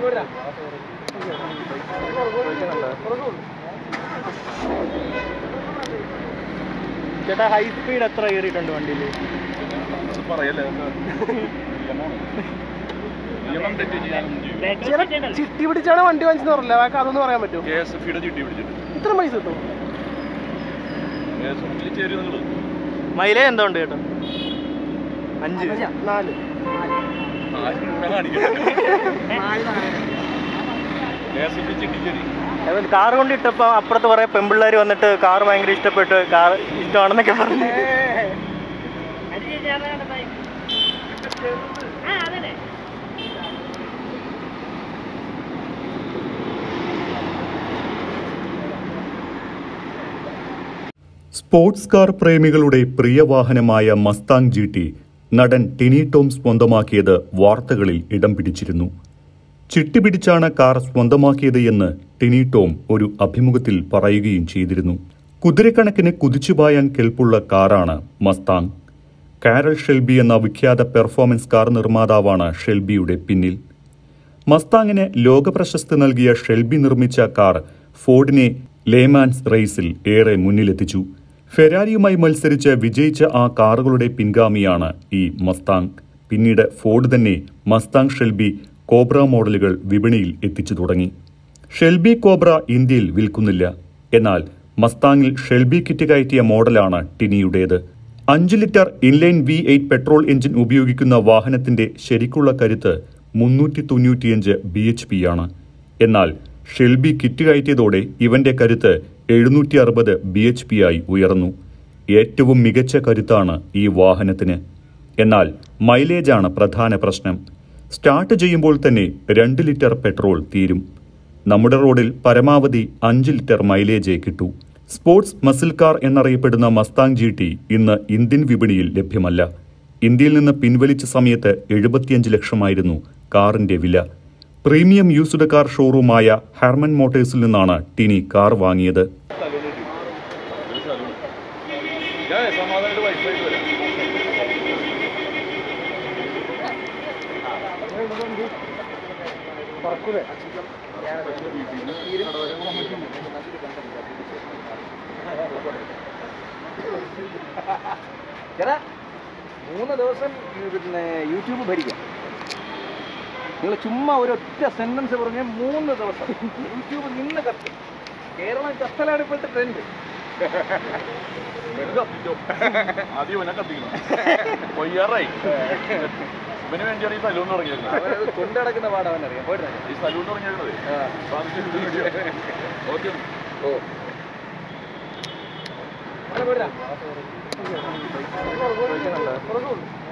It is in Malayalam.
ചേട്ടാ ഹൈ സ്പീഡ് എത്ര കയറിയിട്ടുണ്ട് വണ്ടിയിൽ പറയല്ലേ നിയമം തെറ്റ് ചെയ്യാനും ചെയ്യും ചിട്ടി പിടിച്ചാണ് വണ്ടി വാങ്ങിച്ചെന്ന് പറഞ്ഞില്ല ബാക്കി അതൊന്നും പറയാൻ പറ്റുമോ കെ എസ് എഫ് ഇയുടെ ചിട്ടി പിടിച്ചിട്ട് ഇത്ര പൈസ കിട്ടും കെ എസ് എഫിൽ ചേരും നിങ്ങൾ മൈലേജ് എന്താ ഉണ്ട് ചേട്ടാ അഞ്ച് നാല് കെ എസ് എഫ് ചിട്ടി ചേരി കാർ കൊണ്ട് ഇട്ടപ്പോ അപ്പുറത്ത് കുറെ പെമ്പിള്ളേർ വന്നിട്ട് കാർ ഭയങ്കര ഇഷ്ടപ്പെട്ട് കാർ ഇഷ്ടമാണെന്നൊക്കെ പറഞ്ഞു സ്പോർട്സ് കാർ പ്രേമികളുടെ പ്രിയ വാഹനമായ മസ്താങ് ജി ടി നടൻ ടിനി ടോം സ്വന്തമാക്കിയത് വാർത്തകളിൽ ഇടം പിടിച്ചിരുന്നു ചിട്ടിപിടിച്ചാണ് കാർ സ്വന്തമാക്കിയത് എന്ന് ടിനി ടോം ഒരു അഭിമുഖത്തിൽ പറയുകയും ചെയ്തിരുന്നു കുതിരക്കണക്കിന് കുതിച്ചുപായാൻ കെൽപ്പുള്ള കാറാണ് മസ്താങ് കാരൽ ഷെൽബി എന്ന വിഖ്യാത പെർഫോമൻസ് കാർ നിർമ്മാതാവാണ് ഷെൽബിയുടെ പിന്നിൽ മസ്താങ്ങിന് ലോകപ്രശസ്തി നൽകിയ ഷെൽബി നിർമ്മിച്ച കാർ ഫോർഡിനെ ലേമാൻസ് റേസിൽ ഏറെ മുന്നിലെത്തിച്ചു ഫെരാരിയുമായി മത്സരിച്ച് വിജയിച്ച ആ കാറുകളുടെ പിൻഗാമിയാണ് ഈ മസ്താങ് പിന്നീട് ഫോർഡ് തന്നെ മസ്താങ് ഷെൽബി കോബ്ര മോഡലുകൾ വിപണിയിൽ എത്തിച്ചു തുടങ്ങി ഷെൽബി കോബ്ര ഇന്ത്യയിൽ വിൽക്കുന്നില്ല എന്നാൽ മസ്താങ്ങിൽ ഷെൽബി കിറ്റ് കയറ്റിയ മോഡലാണ് ടിനിയുടേത് അഞ്ച് litre inline V eight petrol engine ഉപയോഗിക്കുന്ന വാഹനത്തിന്റെ ശരിക്കുള്ള കരുത്ത് മുന്നൂറ്റി തൊണ്ണൂറ്റിയഞ്ച് ബി എച്ച് പി ആണ് എന്നാൽ ഷെൽബി കിറ്റ് കയറ്റിയതോടെ ഇവന്റെ കരുത്ത് എഴുന്നൂറ്റി അറുപത് ബി എച്ച് പി ആയി ഉയർന്നു ഏറ്റവും മികച്ച കരുത്താണ് ഈ വാഹനത്തിന് എന്നാൽ മൈലേജാണ് പ്രധാന പ്രശ്നം സ്റ്റാർട്ട് ചെയ്യുമ്പോൾ തന്നെ രണ്ട് ലിറ്റർ പെട്രോൾ തീരും നമ്മുടെ റോഡിൽ പരമാവധി അഞ്ച് ലിറ്റർ മൈലേജേ കിട്ടൂ സ്പോർട്സ് മസിൽ കാർ എന്നറിയപ്പെടുന്ന മസ്താങ് ജി ടി ഇന്ന് ഇന്ത്യൻ വിപണിയിൽ ലഭ്യമല്ല ഇന്ത്യയിൽ നിന്ന് പിൻവലിച്ച സമയത്ത് എഴുപത്തിയഞ്ച് ലക്ഷമായിരുന്നു കാറിന്റെ വില പ്രീമിയം യൂസ്ഡ് കാർ ഷോറൂമായ ഹെർമൻ മോട്ടേഴ്സിൽ നിന്നാണ് ടിനി കാർ വാങ്ങിയത് ഞാൻ സമാധാനമായിട്ട് വൈഫായിട്ട് വരാം ചേട്ടാ മൂന്ന് ദിവസം ഈ പിന്നെ യൂട്യൂബ് ഭരിക്കാം നിങ്ങൾ ചുമ്മാ ഒരൊറ്റ സെന്റൻസ് പറഞ്ഞ മൂന്ന് ദിവസം യൂട്യൂബ് നിന്ന് കത്തും കേരളം കത്തലാണ് ഇപ്പോഴത്തെ ട്രെൻഡ് ഇവന് കത്തിച്ചോ ആദ്യം ഇവനെ കത്തിക്കണം കൊയ്യാറായി ഇവന് വേണ്ടിയാണ് ഈ സലൂൺ തുടങ്ങിയത് അവരത് കൊണ്ടടക്കുന്ന പാട് അവനറിയാം പോയിട്ട് ഈ സലൂൺ തുടങ്ങിയത് ഓക്കെ ഓ പോയിട്ടാ